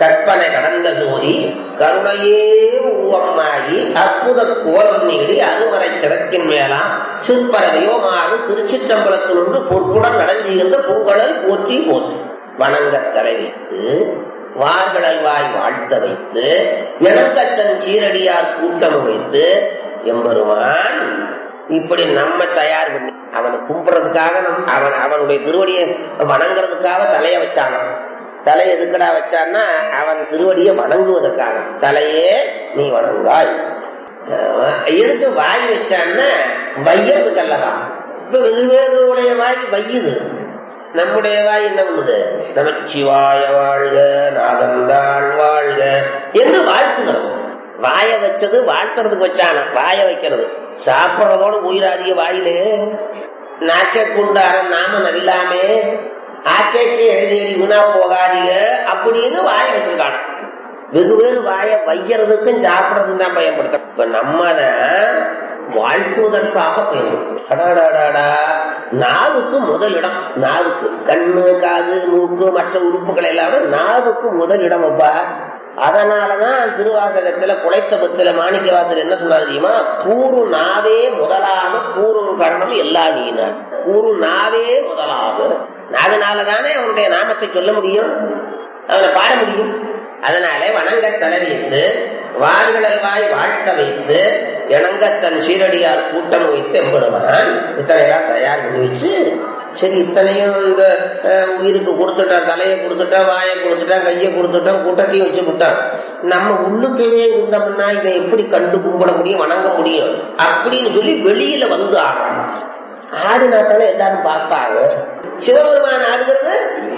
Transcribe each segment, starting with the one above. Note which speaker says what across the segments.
Speaker 1: கற்பனை கடந்த சோதி கருணையே உருவமாகி அற்புத கோலம் நீடி அருமறை சிறத்தின் மேலாம் சிற்பரவியோமாக திருச்சிற்றம்பலத்தில் ஒன்று பொற்புடன் நடந்துகின்ற பூங்கடல் போற்றி போற்றி வணங்கத் தலை வைத்து வார்கடல் வாய் வாழ்த்த வைத்து இணக்கத்தன் சீரடியார் கூட்டம் வைத்து எம்பெருமான் இப்படி நம்ம தயார் பண்ணி அவனை கும்பிடுறதுக்காக நம் அவன் அவனுடைய திருவடியை வணங்குறதுக்காக தலைய வச்சானான் தலை எதுக்கடா வச்சான்னா அவன் திருவடியை வணங்குவதற்காக தலையே நீ வணங்காய் அஹ் எதுக்கு வாய் வச்சான்னா வையறதுக்கு அல்லவா இப்ப வெகுவேறுடைய வாய் வையுது நம்முடைய வாய் என்ன பண்ணுது நமச்சிவாய வாழ்க நாதந்தாள் வாழ்க என்று வாழ்த்துகிறோம் வாய வச்சது வாழ்த்துறதுக்கு வச்சான வாய வைக்கிறது சாப்பிடுறதோட உயிராதிய வாயிலே நாக்க குண்டார நாம நல்லாமே ஆக்கைக்கு எழுதி உணா போகாதீங்க அப்படின்னு வாய வச்சிருக்காங்க வெகு வேறு வாய வையறதுக்கும் சாப்பிடறதுக்கும் தான் பயன்படுத்த இப்ப நம்ம தான் வாழ்த்துவதற்காக பயன்படுத்தும் அடாடாடாடா நாவுக்கு முதல் இடம் நாவுக்கு கண்ணு காது மூக்கு மற்ற உறுப்புகள் எல்லாமே நாவுக்கு முதல் இடம் அப்பா அதனாலதான் திருவாசகத்துல குலைத்த பத்துல மாணிக்க வாசல் என்ன சொன்னார் தெரியுமா கூறு நாவே முதலாக கூறும் கரணம் எல்லா நீனார் கூறு நாவே முதலாக அதனாலதானே அவனுடைய நாமத்தை சொல்ல முடியும் அவனை பாட முடியும் அதனாலே வணங்க தலைவித்து வார்களல்வாய் வாழ்த்த வைத்து இணங்கத்தன் சீரடியார் கூட்டம் வைத்து எம்பெருமான் இத்தனையெல்லாம் தயார் பண்ணி வச்சு சரி இத்தனையும் இந்த அஹ், உயிருக்கு கொடுத்துட்டான் தலையை கொடுத்துட்டான் வாயை கொடுத்துட்டான் கையை கொடுத்துட்டான் கூட்டத்தையும் வச்சு விட்டான் நம்ம உள்ளுக்கவே இருந்தோம்னா இவன் எப்படி கண்டு கும்பிட முடியும் வணங்க முடியும் அப்படின்னு சொல்லி வெளியில வந்து ஆடுறான் ஆடுனா தானே எல்லாரும் பார்ப்பாங்க சிவபெருமான் ஆடுகிறது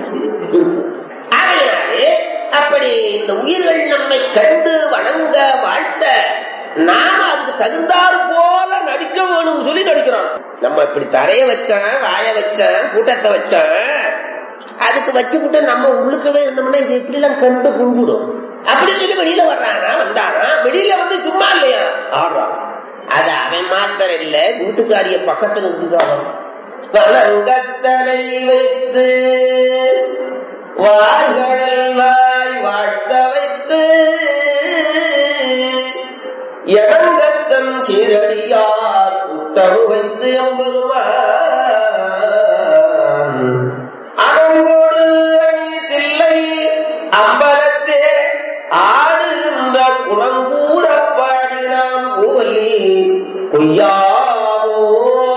Speaker 1: ஆகையினாலே அப்படி இந்த உயிர்கள் நம்மை கண்டு வணங்க வாழ்த்த நாம அதுக்கு தகுந்தாறு போல நடிக்க வேணும் சொல்லி நடிக்கிறோம் நம்ம இப்படி தரைய வச்சேன் வாய வச்சேன் கூட்டத்தை வச்சேன் அதுக்கு வச்சுக்கிட்டு நம்ம உள்ளுக்கவே இருந்தோம்னா இது எப்படி எல்லாம் கண்டு கும்பிடும் அப்படின்னு சொல்லி வெளியில வர்றானா வந்தானா வெளியில வந்து சும்மா இல்லையா ஆடுறான் அது அவன் மாத்திரம் இல்ல வீட்டுக்காரிய பக்கத்துல இருந்துக்காரன் வணங்கத்தலை வைத்து வாய்கடல் வாய் வாழ்த்த வைத்து எடங்கத்தன் சீரடியார் உத்தரவு வைத்து எம்பெருமான் அறங்கோடு அணிதில்லை அம்பலத்தே ஆடுகின்ற குணங்கூற பாடினாம் கோலி பொய்யாமோ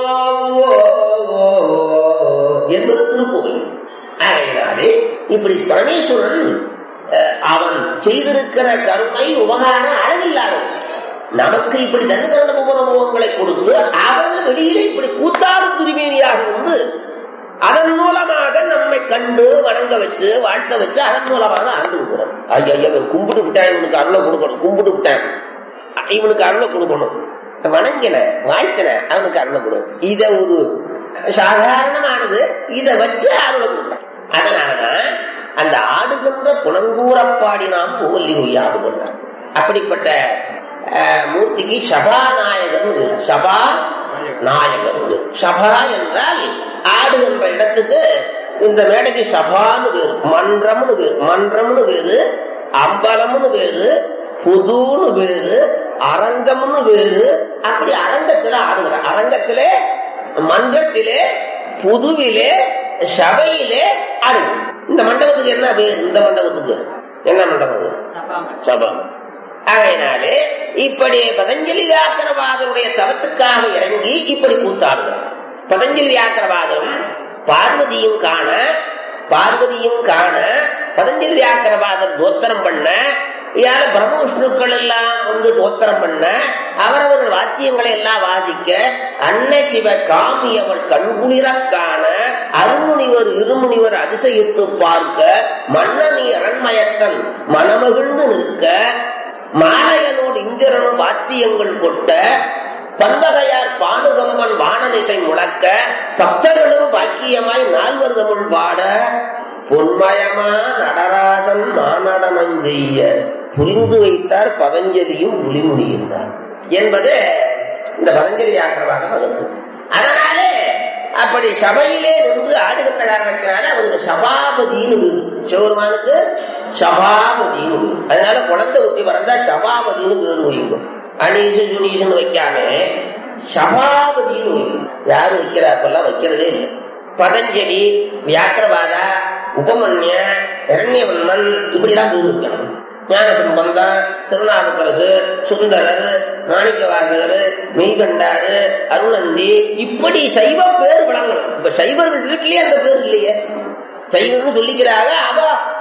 Speaker 1: என்பது திருப்புகழ் ஆகையினாலே இப்படி பரமேஸ்வரன் அஹ், அவன் செய்திருக்கிற கருணை உபகாரம் அளவில்லாதது நமக்கு இப்படி தன்னுதண்ட உபரமுகங்களை கொடுத்து அவன் வெளியிலே இப்படி கூத்தாடும் திருமேனியாக வந்து அதன் மூலமாக நம்மை கண்டு வணங்க வச்சு வாழ்த்த வச்சு அதன் மூலமாக அருள் கொடுக்கிறோம் ஐயா இவன் கும்பிட்டு விட்டான் இவனுக்கு அருளை கொடுக்கணும் கும்பிட்டு விட்டான் இவனுக்கு அருளை கொடுக்கணும் வணங்கின வாழ்த்தின அவனுக்கு அருளை கொடுக்கணும் இத ஒரு சாதாரணமானது இத வச்சு அருளை கொடுக்கணும் அதனாலதான் அந்த ஆடுகின்ற குணங்கூறப்பாடி நாம் புகழி ஒய்யாது கொண்டார் அப்படிப்பட்ட அஹ், மூர்த்திக்கு சபாநாயகன் பேரு. சபா நாயகன் பேரு. சபா என்றால் ஆடுகின்ற இடத்துக்கு இந்த மேடைக்கு சபான்னு பேரு மன்றம்னு பேரு மன்றம்னு பேரு அம்பலம்னு பேரு புதுன்னு பேரு அரங்கம்னு பேரு அப்படி அரங்கத்துல ஆடுகிற அரங்கத்திலே மன்றத்திலே புதுவிலே சபையிலே ஆடுது இந்த மண்டபத்துக்கு என்ன பேர் இந்த மண்டபத்துக்கு என்ன மண்டபம் சபம் ஆகையினாலே இப்படி பதஞ்சலி வியாக்கரவாதனுடைய தவத்துக்காக இறங்கி இப்படி கூத்தாடுகிறார் பதஞ்சலி வியாக்கரவாதம் பார்வதியும் காண பார்வதியும் காண பதஞ்சலி வியாக்கரவாதம் தோத்திரம் பண்ண யார பிரம்மவிஷ்ணுக்கள் எல்லாம் வந்து தோத்திரம் பண்ண அவரவர்கள் வாத்தியங்களை எல்லாம் வாசிக்க அன்னை சிவ காமியவள் கண்குளிர காண அருமுனிவர் இருமுனிவர் அதிசயித்து பார்க்க மன்னனி அரண்மயத்தன் மனமகிழ்ந்து நிற்க மாலையனோடு இந்திரனும் வாத்தியங்கள் கொட்ட பந்தகையார் பானுகம்பன் வானதிசை முழக்க பக்தர்களும் பாக்கியமாய் நால்வர் தமிழ் பாட பொன்மயமா நடராசன் மாநடனம் செய்ய புரிந்து வைத்தார் பதஞ்சலியும் புலிமுனியிருந்தார் என்பது இந்த பதஞ்சலி ஆக்கிரவாக வகுப்பு அதனாலே அப்படி சபையிலே நின்று ஆடுகின்ற காரணத்தினால அவருக்கு சபாபதினு பேரு. சிவபெருமானுக்கு சபாபதினு பேரு. அதனால குழந்தை குட்டி பிறந்தா சபாபதினு பேரு வைக்கும் அனீசு ஜுனீசுன்னு வைக்காம சபாபதினு வைக்கும் யாரு வைக்கிறா அப்பெல்லாம் வைக்கிறதே இல்லை பதஞ்சலி வியாக்கிரவாதா உபமன்ய இரண்யவன்மன் இப்படிலாம் பேர் வைக்கணும் ஞான சம்பந்தம் திருநாவுக்கரசு சுந்தரர் மாணிக்கவாசகர் மெய்கண்டாரு அருணந்தி இப்படி சைவ பேர் விளங்கணும் இப்ப சைவர்கள் வீட்டிலேயே அந்த பேர் இல்லையே சைவம்னு சொல்லிக்கிறாங்க அவ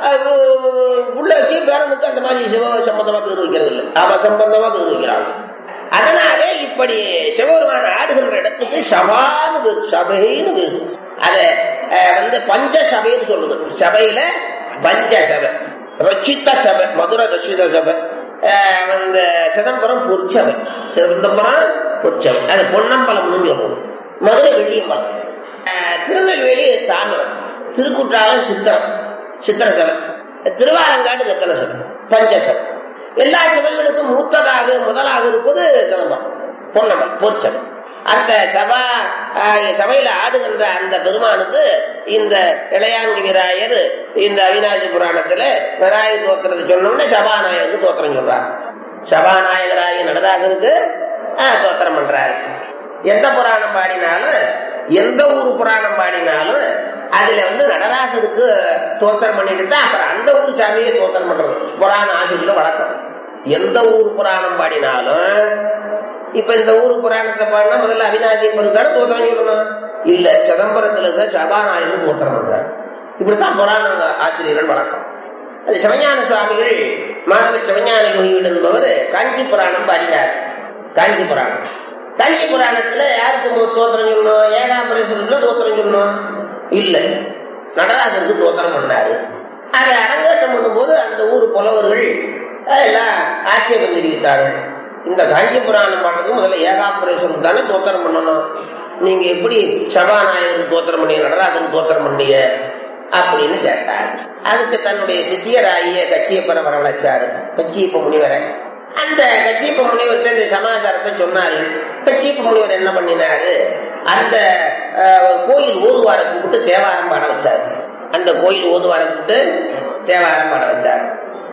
Speaker 1: உள்ளக்கு பேரனுக்கு அந்த மாதிரி சிவ சம்பந்தமா பேர் வைக்கிறது இல்லை அவ சம்பந்தமா பேர் வைக்கிறாங்க அதனாலே இப்படி சிவபெருமான ஆடுகின்ற இடத்துக்கு சபான்னு பேர் சபைன்னு பேர் அத அஹ், வந்து பஞ்ச சபைன்னு சொல்லுது சபையில பஞ்ச சபை ரச்சித்த சபை மதுரை ரச்சித சபை அஹ், வந்து சிதம்பரம் பொற்சபை சிதம்பரம் பொற்சபை அது பொன்னம்பலம்னு சொல்லுவோம் மதுரை வெள்ளியம்பலம் அஹ், திருநெல்வேலி தாமிரம் திருக்குற்றாலம் சித்திரம் சித்திர சபை திருவாரங்காடு ரத்தன சபை பஞ்ச சபை எல்லா சபைகளுக்கும் மூத்ததாக முதலாக இருப்பது சிதம்பரம் பொன்னம்பலம் பொற்சபை அந்த சபா ஆஹ், சபையில ஆடுகின்ற அந்த பெருமானுக்கு இந்த இளையாங்கி விராயர் இந்த அவிநாசி புராணத்துல விநாயகர் தோத்திரத்தை சொன்னோம்னா சபாநாயகருக்கு தோத்திரம் சொல்றார் சபாநாயகராய நடராசனுக்கு ஆஹ், தோத்திரம் பண்றாரு எந்த புராணம் பாடினாலும் எந்த ஊர் புராணம் பாடினாலும் அதுல வந்து நடராசருக்கு தோத்திரம் பண்ணிட்டு தான் அப்புறம் அந்த ஊர் சாமியை தோத்திரம் பண்றது புராண ஆசிரியர் வழக்கம் எந்த ஊர் புராணம் பாடினாலும் இப்ப இந்த ஊர் புராணத்தை பாடினா முதல்ல அவிநாசி தானே தோத்திரம் சொல்லணும் இல்ல சிதம்பரத்துல இருக்க சபாநாயகர் தோத்திரம் பண்றாரு இப்படித்தான் புராண ஆசிரியர்கள் வழக்கம் அது சிவஞான சுவாமிகள் மாதவ சிவஞான யோகிகள் என்பவர் காஞ்சி புராணம் பாடினார் காஞ்சி புராணம் காஞ்சி புராணத்துல யாருக்கு மு- தோத்திரம் சொல்லணும் ஏகாம்பரேஸ்வரருக்கு தோத்திரம் சொல்லணும் இல்ல நடராசனுக்கு தோத்திரம் பண்ணாரு அதை அரங்கேற்றம் பண்ணும்போது அந்த ஊர் புலவர்கள் எல்லாம் ஆட்சேபம் தெரிவித்தார்கள் இந்த காஞ்சி புராணம் பாடுறது முதல்ல ஏகாம்பரேஸ்வரருக்கு தானே தோத்திரம் பண்ணணும் நீங்க எப்படி சபாநாயகருக்கு தோத்திரம் பண்ணி நடராசன் தோத்திரம் பண்ணீங்க அப்படின்னு கேட்டார் அதுக்கு தன்னுடைய சிஷியராகிய கச்சியப்பரை வரவழைச்சாரு கச்சியப்ப முனிவரை அந்த கச்சியப்ப முனிவர்கிட்ட இந்த சமாச்சாரத்தை சொன்னாரு கச்சியப்ப முனிவர் என்ன பண்ணினாரு அந்த அஹ், கோயில் ஓதுவாரை கூப்பிட்டு தேவாரம் பாட வச்சாரு அந்த கோயில் ஓதுவாரை கூப்பிட்டு தேவாரம் பாட வச்சாரு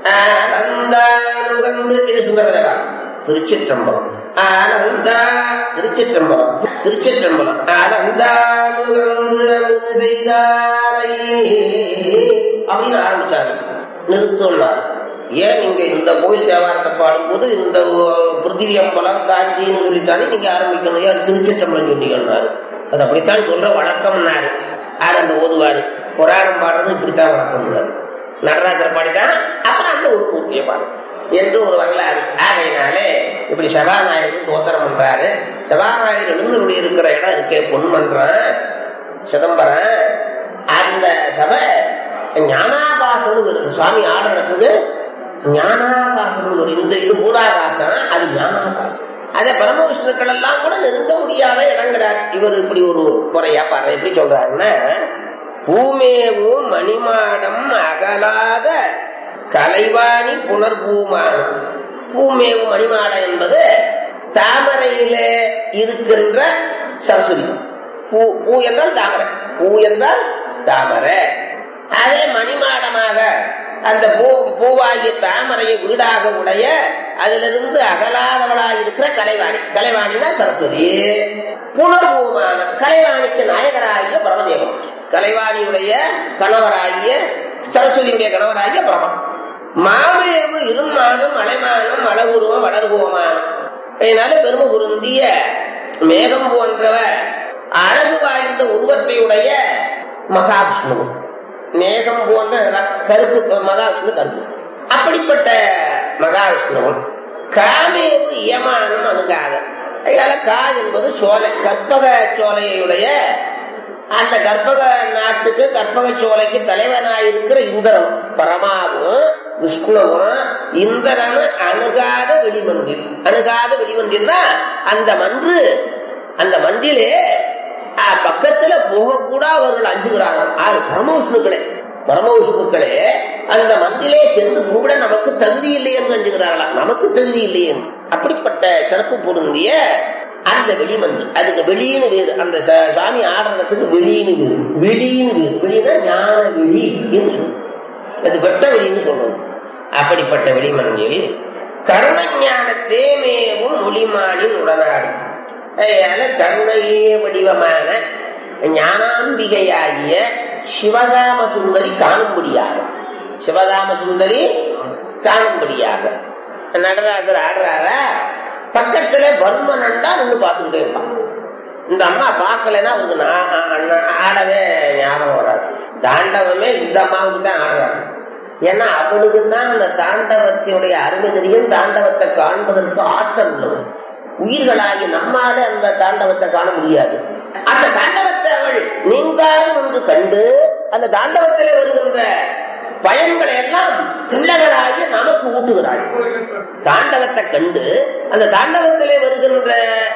Speaker 1: ஆனந்தானுகந்து இது சுந்தரதேவா திருச்சிற்றம்பலம் ஆனந்தா திருச்சிற்றம்பலம் திருச்சிற்றம்பலம் ஆனந்தானுகந்து அமுது செய்தாரை அப்படின்னு ஆரம்பிச்சாங்க நிறுத்துள்ளார் ஏன் நீங்க இந்த கோயில் தேவாரத்தை பாடும்போது இந்த பிருத்திவி அம்பலம் காஞ்சின்னு சொல்லித்தானே நீங்க ஆரம்பிக்கணும் ஏன் திருச்சிற்றம்பலம் சொன்னீங்கன்னாரு அது அப்படித்தான் சொல்ற வழக்கம்னாரு யார் அந்த ஓதுவாரு புராணம் பாடுறது இப்படித்தான் வழக்கம்னாரு நடராசர் பாடிட்டான் அப்புறம் அந்த ஒரு பூர்த்தியை பாடு என்று ஒரு வரலாறு ஆகையினாலே இப்படி சபாநாயகர் தோத்திரம் பண்றாரு சபாநாயகர் எழுந்தருடைய இருக்கிற இடம் இருக்கே பொன்மன்றம் சிதம்பரம் அந்த சபை ஞானாகாசம் இருக்கு சுவாமி ஆடுற இடத்துக்கு ஞானாகாசம் ஒரு இந்த இது பூதாகாசம் அது ஞானாகாசம் அத பரமவிஷ்ணுக்கள் எல்லாம் கூட நெருங்க முடியாத இடங்கிறார் இவர் இப்படி ஒரு முறையா பாரு எப்படி சொல்றாருன்னா பூமேவும் மணிமாடம் அகலாத கலைவாணி புனர்பூமானம் பூமேவும் மணிமாடம் என்பது தாமரையில இருக்கின்ற சரஸ்வதி பூ பூ என்றால் தாமரை பூ என்றால் தாமரை அதே மணிமாடமாக அந்த பூ பூவாகிய தாமரையை வீடாக உடைய அதிலிருந்து அகலாதவளாய் இருக்கிற கலைவாணி கலைவாணினா சரஸ்வதி புனர்பூமான கலைவாணிக்கு நாயகராகிய பரமதேவம் கலைவாணியுடைய கணவராகிய சரஸ்வதியுடைய கணவராகிய பிரமம் மாமேவு இருமானும் மலைமானும் அழகுருவம் வளர்குவமானம் இதனால பெருமை பொருந்திய மேகம் போன்றவ அழகு வாய்ந்த உருவத்தையுடைய மகாவிஷ்ணுவும் மேகம் போன்ற ர- கருப்பு மகாவிஷ்ணு கருப்பு அப்படிப்பட்ட மகாவிஷ்ணுவும் காமேவு இயமானம் அணுகாத அதனால கா என்பது சோலை கற்பக சோலையுடைய அந்த கற்பக நாட்டுக்கு கற்பக சோலைக்கு தலைவனாயிருக்கிற இந்திரன் பரமாவும் விஷ்ணுவும் இந்திரன் அணுகாத வெடிமன்றில் அணுகாத வெடிமன்றில்னா அந்த மன்று அந்த மன்றிலே ஆ, பக்கத்துல போகக்கூட அவர்கள் அஞ்சுகிறாங்க ஆறு பரமவிஷ்ணுக்களே பரமவிஷ்ணுக்களே அந்த மந்திலே சென்று கூட நமக்கு தகுதி இல்லை என்று அஞ்சுகிறார்களா நமக்கு தகுதி இல்லையே அப்படிப்பட்ட சிறப்பு பொருந்திய அந்த வெளிமந்து அதுக்கு வெளியின்னு வேறு அந்த ச- சாமி ஆடுறதுக்கு வெளியின்னு வேறு வெளியின்னு வேறு வெளினா ஞான வெளி என்று சொல்லும் அது வெட்ட வெளின்னு சொல்லணும் அப்படிப்பட்ட வெளிமண்ணில் கருணஞான தேமேவும் ஒளிமானின் உடனாடு அதனால கருணையே வடிவமான ஞானாம்பிகையாகிய சிவகாம சுந்தரி காணும்படியாக சிவகாம சுந்தரி காணும்படியாக நடராசர் ஆடுறாரா பக்கத்துல பர்மனண்டா நின்று பார்த்துக்கிட்டே இருப்பான் இந்த அம்மா பார்க்கலன்னா அவருக்கு நான் நான் ஆடவே ஞாபகம் வராது தாண்டவமே இந்த அம்மாவுக்கு தான் ஆடுறாங்க ஏன்னா அவளுக்கு தான் அந்த தாண்டவத்தினுடைய அருமை தெரியும் தாண்டவத்தை காண்பதற்கு ஆற்றல் உள்ளது உயிர்களாகி நம்மால அந்த தாண்டவத்தை காண முடியாது அந்த தாண்டவத்தை அவள் நீங்காலும் என்று கண்டு அந்த தாண்டவத்திலே வருகின்ற பயன்களை எல்லாம் பிள்ளைகளாகி நமக்கு ஊட்டுகிறாள் தாண்டவத்தை கண்டு அந்த தாண்டவத்திலே வருகின்ற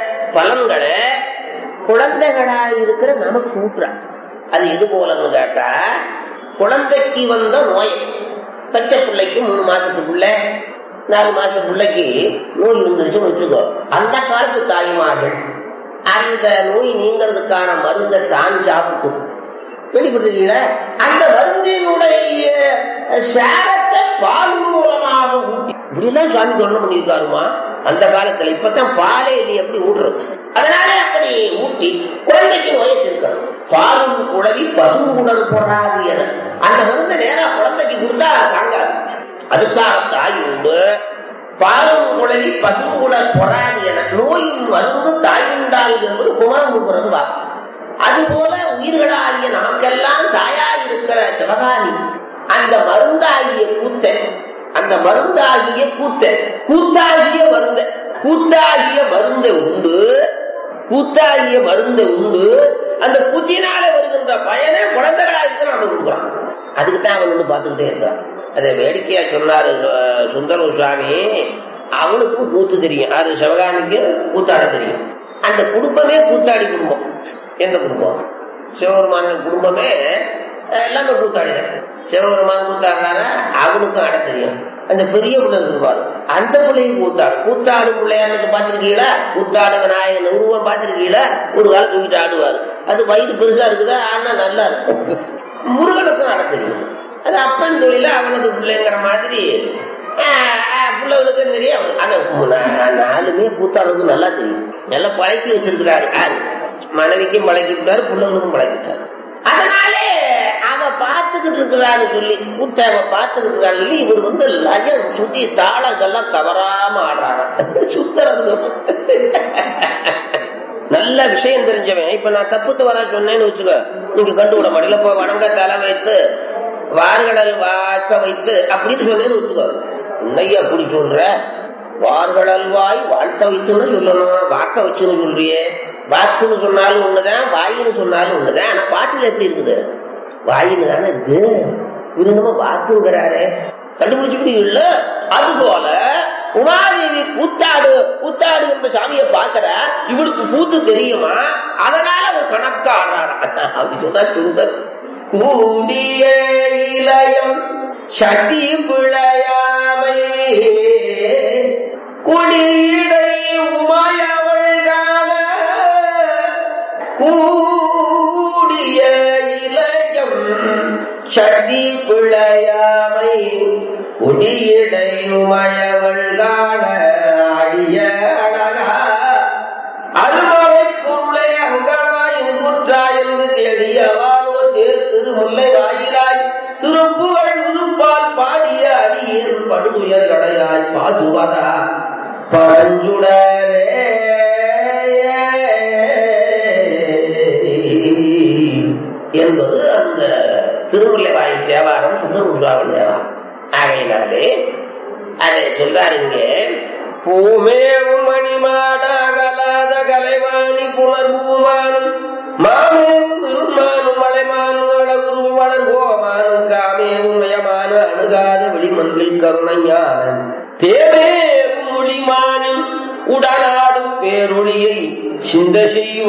Speaker 1: பலன்களை குழந்தைகளாக இருக்கிற நமக்கு ஊட்டுறாள் அது எது போலன்னு கேட்டா குழந்தைக்கு வந்த நோய் பச்சை பிள்ளைக்கு மூணு மாசத்துக்குள்ள நாலு மாசத்து பிள்ளைக்கு நோய் வந்துருச்சுன்னு வச்சுக்கோ அந்த காலத்து தாய்மார்கள் அந்த நோய் நீங்கிறதுக்கான மருந்தை தான் சாப்பிட்டு கேள்விப்பட்டிருக்கீங்களா அந்த மருந்தினுடைய சாரத்தை பால் மூலமாக ஊட்டி இப்படிலாம் சாமி தொண்டை பண்ணியிருக்காருமா அந்த காலத்துல இப்பதான் பாலே இல்லையே எப்படி ஊடுறது அதனால அப்படி ஊட்டி குழந்தைக்கு நோயை திருக்கணும் பாலும் குழவி பசுங்குடல் போடாது என அந்த மருந்தை நேரா குழந்தைக்கு கொடுத்தா தாங்காது அதுக்காக தாய் உண்டு பாலும் குழவி பசுங்குடல் பொறாது என நோயின் மருந்து தாயுண்டால் என்பது குமரம் கொடுக்கிறது வா அதுபோல உயிர்களாகிய நமக்கெல்லாம் தாயாய் இருக்கிற சிவகாமி அந்த மருந்தாகிய கூத்தன் அந்த மருந்தாகிய கூத்தன் கூத்தாகிய மருந்த கூத்தாகிய மருந்தை உண்டு கூத்தாகிய மருந்தை உண்டு அந்த கூத்தினால வருகின்ற பயனை குழந்தைகளா இருக்கிற நம்ம கொடுக்குறான் அதுக்கு தான் அவன் வந்து பார்த்துக்கிட்டே இருக்கிறான் அதை வேடிக்கையா சொன்னாரு அஹ், சுந்தர சுவாமி அவனுக்கும் கூத்து தெரியும் அது சிவகாமிக்கு கூத்தாட தெரியும் அந்த குடும்பமே கூத்தாடி குடும்பம் எந்த குடும்பம் சிவபெருமான குடும்பமே அஹ், எல்லாமே கூத்தாடிதான் சிவபெருமான் கூத்தாடுறாரா அவனுக்கும் ஆட தெரியும் அந்த பெரிய பிள்ளை இருப்பாரு அந்த பிள்ளையும் கூத்தாடு கூத்தாடு பிள்ளையான்னு பார்த்திருக்கீங்களா கூத்தாடு விநாயகன் உருவம் பார்த்திருக்கீங்களா ஒரு காலம் தூக்கிட்டு ஆடுவாரு அது வயிறு பெருசா இருக்குதா ஆனா நல்லா இருக்கும் முருகனுக்கும் ஆட தெரியும் அது அப்பன் தொழில அவனது பிள்ளைங்கிற மாதிரி ஆஹ், ஆஹ், பிள்ளைகளுக்கும் தெரியும் ஆனா நா- நாலுமே கூத்தாடுறதுக்கு நல்லா தெரியும் நல்லா பழக்கி வச்சிருக்கிறாரு யாரு மனைவிக்கும் பழக்கிட்டாரு பிள்ளைகளுக்கும் பழக்கிட்டாரு அதனாலே அவ பார்த்துக்கிட்டு இருக்கிறான்னு சொல்லி கூத்த அவ பார்த்துக்கிட்டு இருக்கான்னு சொல்லி இவர் வந்து லயம் சுத்தி தாளங்கள்லாம் தவறாம ஆடுறாங்க சுத்தறது நல்ல விஷயம் தெரிஞ்சவன் இப்ப நான் தப்புத்து வர சொன்னேன்னு வச்சுக்க நீங்க கண்டுவிட மாட்டீங்க போய் வணங்க தலை வைத்து வார்கடல் வாக்க வைத்து அப்படின்னு சொன்னேன்னு வச்சுக்கோ உன்னைய அப்படி சொல்ற வார்கடல் வாய் வாழ்த்த வைத்துன்னு சொல்லணும் வாக்க வச்சுன்னு சொல்றியே வாக்குன்னு சொன்னாலும் ஒண்ணுதான் வாயின்னு சொன்னாலும் ஒண்ணுதான் ஆனா பாட்டுல எப்படி இருக்குது வாயின்னு தானே இருக்கு இவரு என்னமோ வாக்குங்கிறாரு கண்டுபிடிச்சுக்கிட்டு இல்ல அது போல உமாதேவி கூத்தாடு கூத்தாடு என்ற சாமியை பார்க்கிற இவளுக்கு கூத்து தெரியுமா அதனால ஒரு கணக்கா ஆடுறாரா அப்படி சொன்னா சுந்தர் கூடிய இளையம் சட்டி பிழையாமை குடியடை உமையவள் காண கூடிய இளையம் சதி பிழையாமை குடியடை உமையவள் காண அடிய அழகா அருமறை பொருளை அங்கனாய் குற்றாய் என்று தேடியவானோ திருமுல்லை வாயிலாய் திருப்புகழ் உருப்பால் பாடிய அடியேன் படுதுயர் கடையாய் பாசுவதா பரஞ்சுடரே என்பது அந்த திருமுல்லை வாய் தேவாரம் சுந்தரமுசாவல் தேவாரம் ஆகையினாலே அதை சொல்றாருங்க பூமேவும் மணிமாடாகலாத கலைவாணி புனர்பூமானும் மாமேவும் இருமானும் மலைமானும் அழகுருவும் வளர்கோமானும் காமேவும் மயமான அணுகாத வெளிமண்ணில் கருணையான தேவேவும் மொழிமானின் உடலாடும் பேரொழியை சிந்த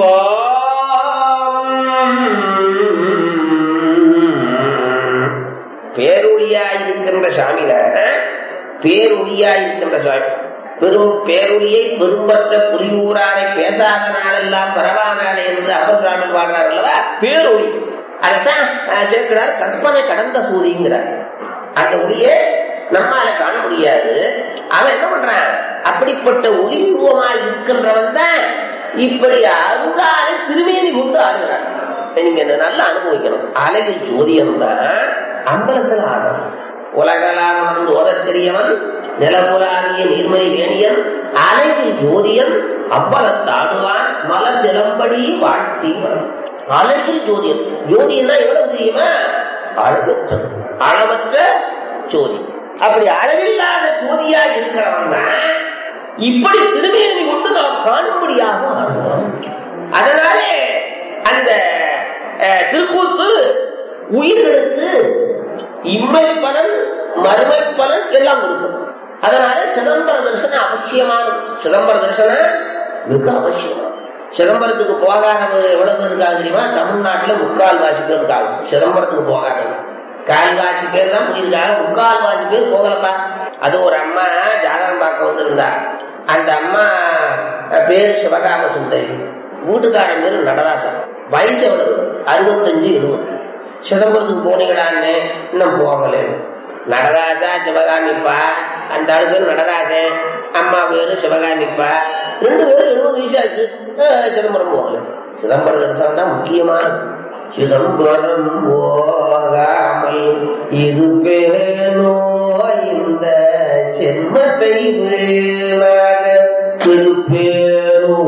Speaker 1: செய்வாம் பேரொழியாயிருக்கின்ற சாமிதான் பேரொழியாயிருக்கின்ற சுவாமி பெரும் பேரொழியை பெரும்பற்ற புரியூரானை பேசாத நாளெல்லாம் பரவா நாளே என்று அப்பர் சுவாமி பாடுறார் அல்லவா பேரொழி அதைத்தான் அஹ், சேர்க்கிறார் கற்பனை கடந்த சூரியங்கிறார் அந்த ஒளியை நம்மால காண முடியாது அவன் என்ன பண்றான் அப்படிப்பட்ட ஒளி உருவமாய் இருக்கின்றவன் தான் இப்படி அருளாலை திருமேனி கொண்டு ஆடுகிறான் நீங்க இதை நல்லா அனுபவிக்கணும் அழகில் சோதியம் தான் அம்பலத்தில் ஆடணும் உலகலாம் ஓதற்கரியவன் நிலமுலாவிய நீர்மணி வேணியன் அழகில் ஜோதியன் அம்பலத்தாடுவான் மல சிலம்படி வாழ்த்தி அழகில் ஜோதியன் ஜோதியன்னா எவ்வளவு தெரியுமா அளவற்ற அளவற்ற ஜோதி அப்படி அளவில்லாத ஜோதியா இருக்கிறவன் தான் இப்படி திருமேனி கொண்டு நாம் காணும்படியாக ஆடுகிறோம் அதனாலே அந்த அஹ், திருக்கூத்து உயிர்களுக்கு இம்மை பலன் மறுமை பலன் எல்லாம் கொடுக்கும் அதனால சிதம்பர தரிசனம் அவசியமானது சிதம்பர தரிசனம் மிக அவசியம் சிதம்பரத்துக்கு போகாதவங்க எவ்வளவு பேர் இருக்காங்க தெரியுமா தமிழ்நாட்டுல முக்கால் வாசி பேர் இருக்காங்க சிதம்பரத்துக்கு போகாதவங்க கால்வாசி பேர் தான் போயிருக்காங்க முக்கால் வாசி பேர் போகலப்பா அது ஒரு அம்மா ஜாதகம் பார்க்க வந்திருந்தா அந்த அம்மா அஹ், பேரு சிவகாம சுந்தரி வீட்டுக்காரன் பேரு நடராசன் வயசு எவ்வளவு அறுபத்தஞ்சு எழுபது சிதம்பரத்துக்கு போனீங்களான்னு இன்னும் போகல நடராசா சிவகாமிப்பா அந்த ஆளு பேர் நடராசன் அம்மா பேரு சிவகாமிப்பா ரெண்டு பேரும் எழுபது வயசாச்சு அஹ், சிதம்பரம் போகல சிதம்பரம் தரிசனம் தான் முக்கியமானது சிதம்பரம் போகாமல் இருப்பேனோ இந்த சென்மத்தை வீணாக கெடுப்பேனோ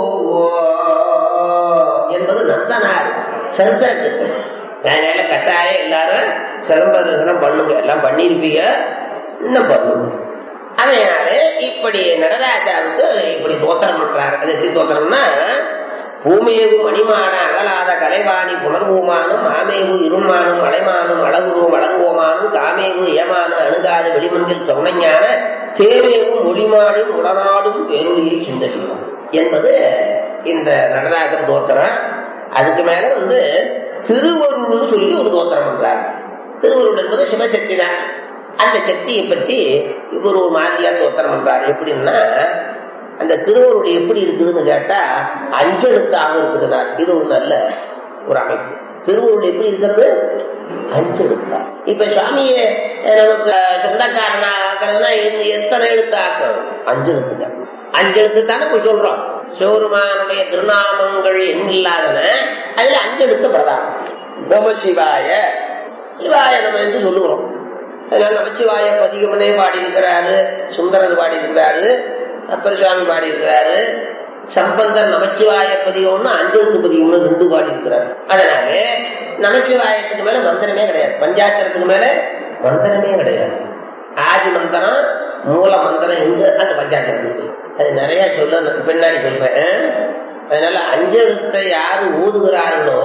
Speaker 1: என்பது நந்தனார் சரித்திரத்துக்கு அதனால கட்டாயம் எல்லாரும் சிதம்பர தரிசனம் பண்ணுங்க எல்லாம் பண்ணியிருப்பீங்க இன்னும் பண்ணுங்க அதனால இப்படி நடராஜாவுக்கு இப்படி தோத்திரம் பண்றாரு அது எப்படி தோத்திரம்னா பூமியகு மணிமான அகலாத கலைவாணி புனர்வூமானும் ஆமேவு இருமானும் அலைமானும் அழகுருவும் அழங்குவோமானும் காமேவு ஏமானு அணுகாத வெளிமந்தில் கவுனஞான தேவேவும் ஒளிமானும் உடனாடும் பேருளியை சிந்த செய்வோம் என்பது இந்த நடராஜன் தோத்திரம் அதுக்கு மேல வந்து திருவருள்னு சொல்லி ஒரு தோத்திரம் பண்றாரு திருவருள் என்பது சிவசக்தி தான் அந்த சக்தியை பத்தி இவர் ஒரு மாதிரியா தோத்திரம் பண்றாரு எப்படின்னா அந்த திருவருள் எப்படி இருக்குதுன்னு கேட்டா அஞ்செழுத்தாக இருக்குதுன்னா இது ஒரு நல்ல ஒரு அமைப்பு திருவருள் எப்படி இருக்கிறது அஞ்செழுத்தா இப்ப சுவாமியை நமக்கு சொந்தக்காரனா ஆக்குறதுன்னா எந்த- எத்தனை எழுத்து ஆக்கணும் அஞ்செழுத்து தான் அஞ்செழுத்து தானே போய் சொல்றோம் சிவருமானுடைய திருநாமங்கள் எண்ணில்லாதன அதுல அஞ்செழுத்து பிரதானம் நம சிவாய சிவாய நம்ம என்று சொல்லுகிறோம் அதனால நமச்சிவாய பதிகமனே பாடியிருக்கிறாரு சுந்தரர் பாடியிருக்கிறாரு அப்பர் சுவாமி பாடியிருக்கிறாரு சம்பந்தர் நமச்சிவாய பதிகம்னு அஞ்செழுத்து பதிகம்னு ரெண்டு பாடியிருக்கிறாரு அதனால நமச்சிவாயத்துக்கு மேல மந்திரமே கிடையாது பஞ்சாத்திரத்துக்கு மேல மந்திரமே கிடையாது ஆதி மந்திரம் மூல மந்திரம் என்று அந்த பஞ்சாத்திரத்துக்கு அது நிறைய சொல்ல பின்னாடி சொல்றேன் அதனால அஞ்செழுத்தை யாரு ஊதுகிறார்களோ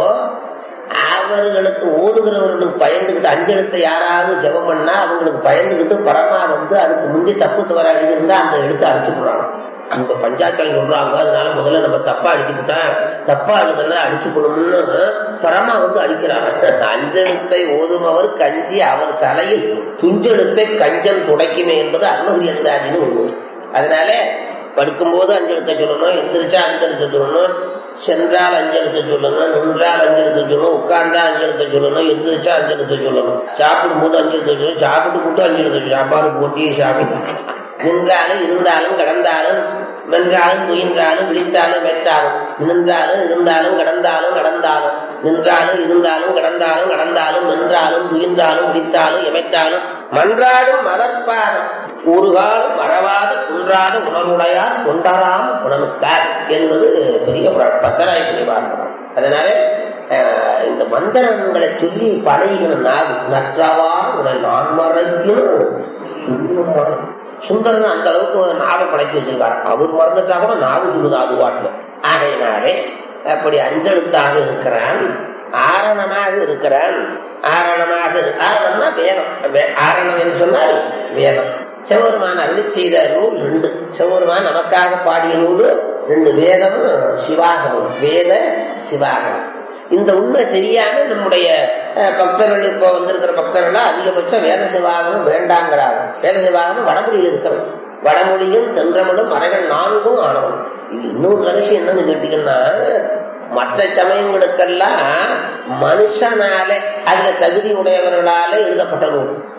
Speaker 1: அவர்களுக்கு ஓதுகிறவர்களுக்கு பயந்துகிட்டு அஞ்செழுத்தை யாராவது ஜெபம் பண்ணா அவங்களுக்கு பயந்துகிட்டு பரமா வந்து அதுக்கு முந்தி தப்பு தவறா எழுதியிருந்தா அந்த எழுத்தை அடிச்சு போடுறாங்க அந்த பஞ்சாயத்தில் சொல்றாங்க அதனால முதல்ல நம்ம தப்பா அடிச்சுக்கிட்டேன் தப்பா எழுதுனா அடிச்சு போடணும்னு பரமா வந்து அடிக்கிறாங்க அஞ்செழுத்தை ஓதுமவர் கஞ்சி அவர் தலையில் துஞ்செழுத்தை கஞ்சன் துடைக்குமே என்பது அருணகிரி அந்தாதின்னு ஒண்ணு அதனால படுக்கும்போது அஞ்செழுத்த சொல்லணும் எந்திரிச்சா அஞ்செழுத்த சொல்லணும் சென்றால் அஞ்செழுத்த சொல்லணும் நின்றால் அஞ்செழுத்த சொல்லணும் உட்கார்ந்தா அஞ்செழுத்த சொல்லணும் எந்திரிச்சா அஞ்செழுத்த சொல்லணும் சாப்பிடும் போது அஞ்செழுத்த சொல்லணும் சாப்பிட்டு போட்டு அஞ்செழுத்த சொல்லணும் சாப்பாடு போட்டி சாமி நின்றாலும் இருந்தாலும் கடந்தாலும் வென்றாலும் துயின்றாலும் விழித்தாலும் வைத்தாலும் நின்றாலும் இருந்தாலும் கடந்தாலும் நடந்தாலும் நின்றாலும் இருந்தாலும் கடந்தாலும் கடந்தாலும் நின்றாலும் துயின்றாலும் விழித்தாலும் எமைத்தாலும் மன்றாடும் மலர்பாதம் ஒரு காலம் மறவாத குன்றாத உணர்வுடையார் கொண்டாராம் உணவுக்கார் என்பது பெரிய புராணம். பத்தராயிரத்தி பார்க்கிறோம் அதனால அஹ், இந்த மந்திரங்களை சொல்லி பழகின நாகு நற்றவா உன்னை நான் மறைக்கணும் சுந்தரம் சுந்தரன் அந்த அளவுக்கு ஒரு நாவை பழக்கி வச்சிருக்காரு அவர் மறந்துட்டா கூட நாவு சொல்லுது அது வாட்டில் ஆகையினாலே அப்படி அஞ்செழுத்தாக இருக்கிறான் ஆரணமாக இருக்கிறான் ஆரணமாக இரு- ஆரணம்னா வேதம் வே- ஆரணம் என்று சொன்னால் வேதம் சிவபெருமான் அருளி செய்த நூல் ரெண்டு சிவபெருமான் நமக்காக பாடிய நூல் ரெண்டு வேதமும் சிவாகமும் வேத சிவாகமம் இந்த உண்மை தெரியாம நம்முடைய அஹ், பக்தர்கள் இப்போ வந்திருக்கிற பக்தர்கள் அதிகபட்சம் வேத சிவாகமும் வேண்டாங்கிறாங்க வேத சிவாகமும் வடமொழியில் இருக்கிறது வடமொழியும் தென்றமிழும் மறைகள் நான்கும் ஆனவன் இது இன்னொரு ரகசியம் என்னன்னு கேட்டீங்கன்னா மற்ற சமயங்களுக்கெல்லாம் மனுஷனால அதுல தகுதி உடையவர்களால எழுதப்பட்ட நூல்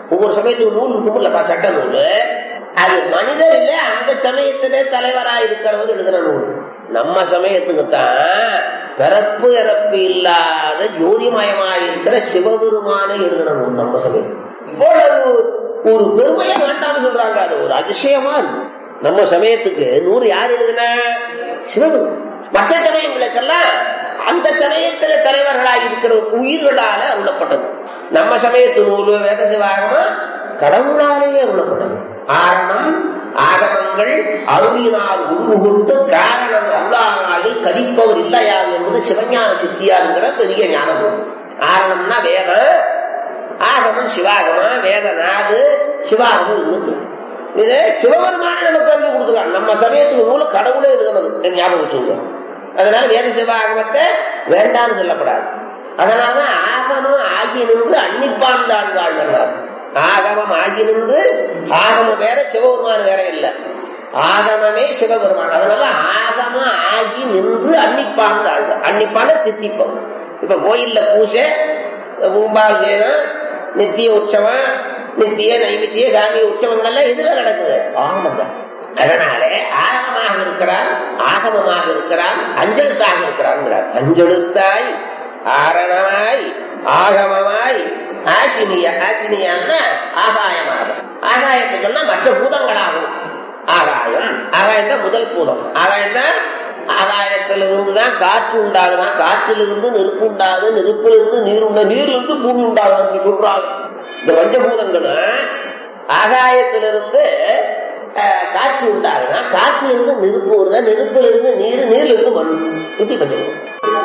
Speaker 1: ஒவ்வொரு சமயத்துக்கு நூல் இருக்கும்லப்பா சட்ட நூல் அது மனிதர் இல்ல அந்த சமயத்திலே தலைவராக இருக்கிறவர் எழுதுற நூல் நம்ம சமயத்துக்கு தான் பிறப்பு இறப்பு இல்லாத ஜோதிமயமாக இருக்கிற சிவபெருமானை எழுதுற நூல் நம்ம சமயம் இவ்வளவு ஒரு பெருமையை வேண்டாம்னு சொல்றாங்க அது ஒரு அதிசயமா இருக்கு நம்ம சமயத்துக்கு நூறு யார் எழுதுனா சிவபெருமான் மற்ற சமயங்களுக்கெல்லாம் அந்த சமயத்துல தலைவர்களாக இருக்கிற உயிர்களால அருளப்பட்டது நம்ம சமயத்து நூலு வேத சிவாகமா கடவுளாலேயே அருளப்பட்டது ஆரணம் ஆகமங்கள் அருளினால் உருவுகொண்டு காரணம் அருளானாகி கதிப்பவர் இல்லையா என்பது சிவஞான சித்தியாருங்கிற பெரிய ஞானம் ஆரணம்னா வேதம் ஆகமம் சிவாகமம் வேத நாடு சிவாகமம் இருக்கு இது சிவபெருமான நமக்கு வந்து கொடுத்துருக்காங்க நம்ம சமயத்துக்கு நூல் கடவுளே எழுதுனது ஞாபகம் வச்சுங்க அதனால வேத சிவாகமத்தை வேண்டாம்னு சொல்லப்படாது அதனாலதான் ஆகமம் ஆகி நின்று அன்னிப்பான் தாழ்வாழ்வார் ஆகமம் ஆகி நின்று ஆகமம் வேற சிவபெருமான் வேற இல்லை ஆகமமே சிவபெருமான் அதனால ஆகமம் ஆகி நின்று அன்னிப்பான் தாழ்வார் அன்னிப்பான தித்திப்பம் இப்ப கோயில்ல பூஜை கும்பாபிஷேகம் நித்திய உற்சவம் நித்திய நைமித்திய காமிய உற்சவங்கள் எல்லாம் இதுல நடக்குது ஆகமம் அதனாலே ஆகமமாக இருக்கிறான் ஆகமமாக இருக்கிறான் அஞ்செழுத்தாக இருக்கிறான் அஞ்செழுத்தாய் ஆரணமாய் ஆகமமாய் ஆசினிய ஆசினியான்னா ஆகாயமாக ஆகாயத்தை சொன்னா மற்ற பூதங்களாகும் ஆகாயம் ஆகாயம் தான் முதல் பூதம் ஆகாயம் தான் ஆகாயத்திலிருந்து தான் காற்று உண்டாகுதான் காற்றிலிருந்து நெருப்பு உண்டாகுது நெருப்பிலிருந்து நீர் உண்டா நீரிலிருந்து பூமி உண்டாகுது சொல்றாங்க இந்த பஞ்சபூதங்களும் ஆகாயத்திலிருந்து காற்று உண்டாகுனா காற்றிலிருந்து நெருப்பு வருதா நெருப்பிலிருந்து நீர் நீரிலிருந்து மண் இப்படி பஞ்சபூதம்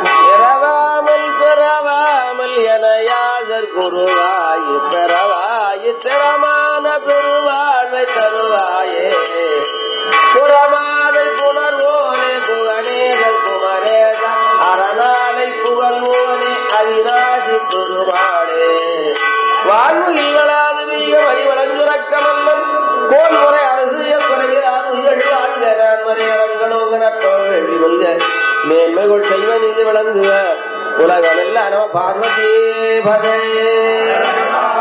Speaker 2: பிறவாமல் பிறவாமல் எனையாளர் குருவாயு பெறவாயு திறமான பெருவாழ்வை தருவாயே புறமாதை புணர்வோனே புகனேதல் குமரேத அரணாலை புகழ்வோனே அவிநாசி பெருமாளே வாழ்வு இல்லலாது வீக வரிவளஞ்சுரக்க மன்னன் கோல் முறை அரசு குறைவிலாது உயிர்கள் ஆழ்க நான் மறை அரங்கனோங்க நட்டோள் வெள்ளி கொள்க மேன்மைகள் செய்வ நீதி விளங்குக உலகமெல்லாம் நம பார்வதி பதே